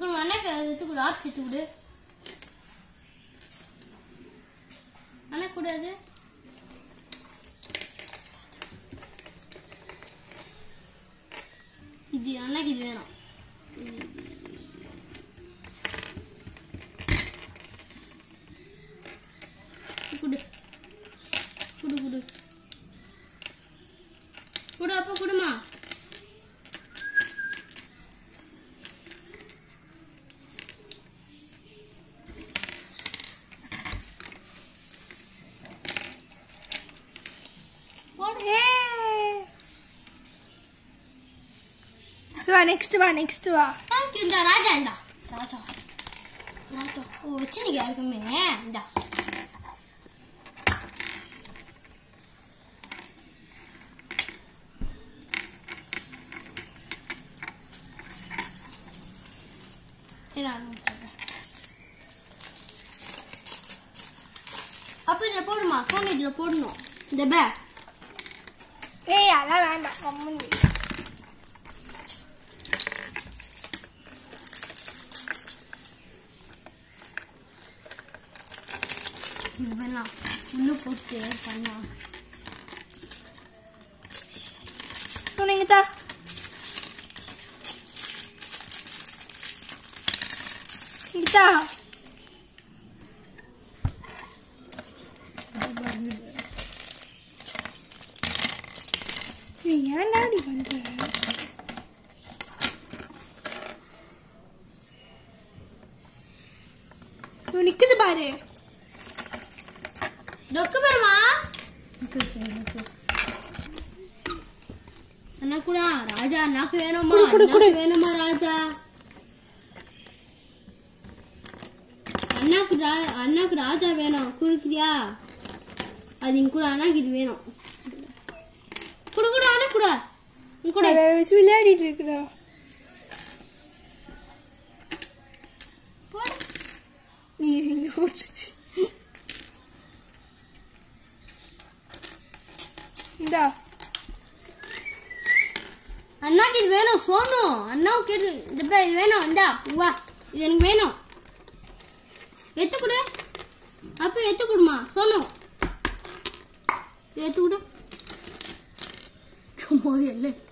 உங்க அண்ணாக்கு எடுத்து கொடு ஆர்ஸ் எடுத்து கொடு அண்ணா கூடாது இது அண்ணாக்கு இது வேணும் இது, இது, இது. குடு குடு குடு குடு அப்பா குடுமா போடு சரி வா நெக்ஸ்ட் வா நெக்ஸ்ட் வா தேங்க்யூ இந்த ராஜா இந்தா ராஜா ராஜா ஓ வச்சுனிக்க இருக்குமே இந்தா இரு, நான் வச்சுடுறேன். அப்ப இதுல போடுமா போன் இதுல போடணும் இந்த பே ஏய் அதெல்லாம் வேண்டாம் கம்முன்னு வை. இது வேணாம் உள்ள போட்டு பண்ணா உனக்கு தா இந்தா நீ ஏன்டா இப்படி பண்ற இதோ நிக்குது பாரு டொக்கு பெருமா அண்ணா கூட ராஜா அண்ணாக்கு வேணுமா குடு, குடு, குடு. அண்ணாக்கு வேணுமா ராஜா அண்ணாக்கு ரா- அண்ணாக்கு ராஜா வேணும் குடுக்குறியா அது இங்க கூட அண்ணாக்கு இது வேணும் குடு குடு அண்ணா கூட இங்க கூட அதை வச்சு விளையாடிட்டு இருக்கிறா போடு. நீ எங்க போட்டுச்சு இந்தா அண்ணாக்கு இது வேணும் சோனு அண்ணாவும் கேட்டு இந்த பே இது வேணும் இந்தா வா இது எனக்கு வேணும் எத்து கொடு அப்ப எத்து கொடுமா சோனு இது எத்து கொடு சும்மா இல்லை